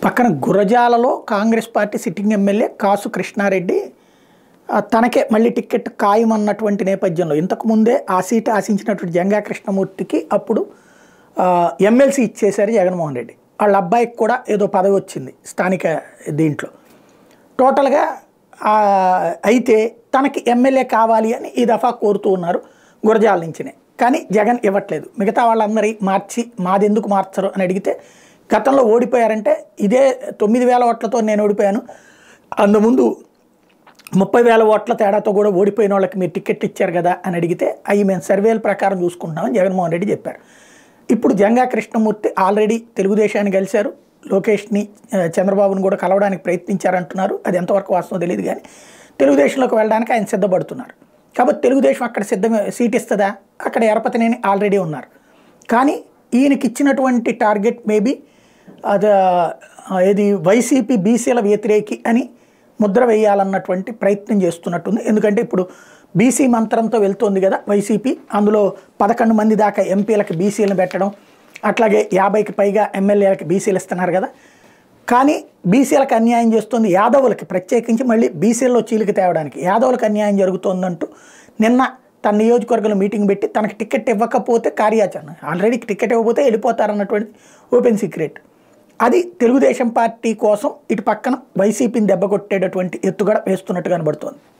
పక్కన గురజాలలో Congress party sitting MLA Kasu Krishna Reddy ఆ, తనకే మళ్ళీ టికెట్ ఖాయమన్నటువంటి నేపథ్యంలో ఇంతకు ముందే ఆ సీటు ఆశించినటువంటి జంగా కృష్ణమూర్తికి అప్పుడు ఆ, ఎమ్మెల్సీ ఇచ్చేశారు జగన్మోహన్ రెడ్డి వాళ్ళ అబ్బాయికి కూడా ఏదో పదవి వచ్చింది స్థానిక దీంట్లో టోటల్గా ఆ, అయితే తనకి ఎమ్మెల్యే కావాలి అని ఈ దఫా కోరుతూ ఉన్నారు గురజాల నుంచినే కానీ జగన్ ఇవ్వట్లేదు మిగతా వాళ్ళందరి మార్చి మాది ఎందుకు మార్చరు అని అడిగితే గతంలో ఓడిపోయారంటే ఇదే తొమ్మిది వేల ఓట్లతో నేను ఓడిపోయాను అందుముందు ముప్పై వేల ఓట్ల తేడాతో కూడా ఓడిపోయిన వాళ్ళకి మీరు టికెట్ ఇచ్చారు కదా అని అడిగితే అవి మేము సర్వేల ప్రకారం చూసుకుంటున్నామని జగన్మోహన్ రెడ్డి చెప్పారు ఇప్పుడు జంగా కృష్ణమూర్తి ఆల్రెడీ తెలుగుదేశాన్ని కలిశారు లోకేష్ని ఆ, చంద్రబాబును కూడా కలవడానికి ప్రయత్నించారంటున్నారు అది ఎంతవరకు వాస్తవం తెలియదు కానీ తెలుగుదేశంలోకి వెళ్ళడానికి ఆయన సిద్ధపడుతున్నారు కాబట్టి తెలుగుదేశం అక్కడ సిద్ధమే సీట్ ఇస్తుందా అక్కడ ఎరపతినేని ఆల్రెడీ ఉన్నారు కానీ ఈయనకి ఇచ్చినటువంటి టార్గెట్ మేబీ అది ఆ, ఏది వైసీపీ బీసీల వ్యతిరేకి అని ముద్ర వేయాలన్నటువంటి ప్రయత్నం చేస్తున్నట్టుంది ఎందుకంటే ఇప్పుడు బీసీ మంత్రంతో వెళ్తోంది కదా వైసీపీ అందులో పదకొండు మంది దాకా ఎంపీలకు బీసీలను పెట్టడం అట్లాగే యాభైకి పైగా ఎమ్మెల్యేలకు బీసీలు ఇస్తున్నారు కదా కానీ బీసీలకు అన్యాయం చేస్తుంది యాదవులకి ప్రత్యేకించి మళ్ళీ బీసీల్లో చీలిక తేవడానికి యాదవులకు అన్యాయం జరుగుతోందంటూ నిన్న తన నియోజకవర్గంలో మీటింగ్ పెట్టి తనకి టికెట్ ఇవ్వకపోతే కార్యాచరణ ఆల్రెడీ టికెట్ ఇవ్వకపోతే వెళ్ళిపోతారన్నటువంటి ఓపెన్ సీక్రెట్ అది తెలుగుదేశం పార్టీ కోసం ఇటు పక్కన వైసీపీని దెబ్బ కొట్టేటటువంటి ఎత్తుగడ వేస్తున్నట్టు కనబడుతోంది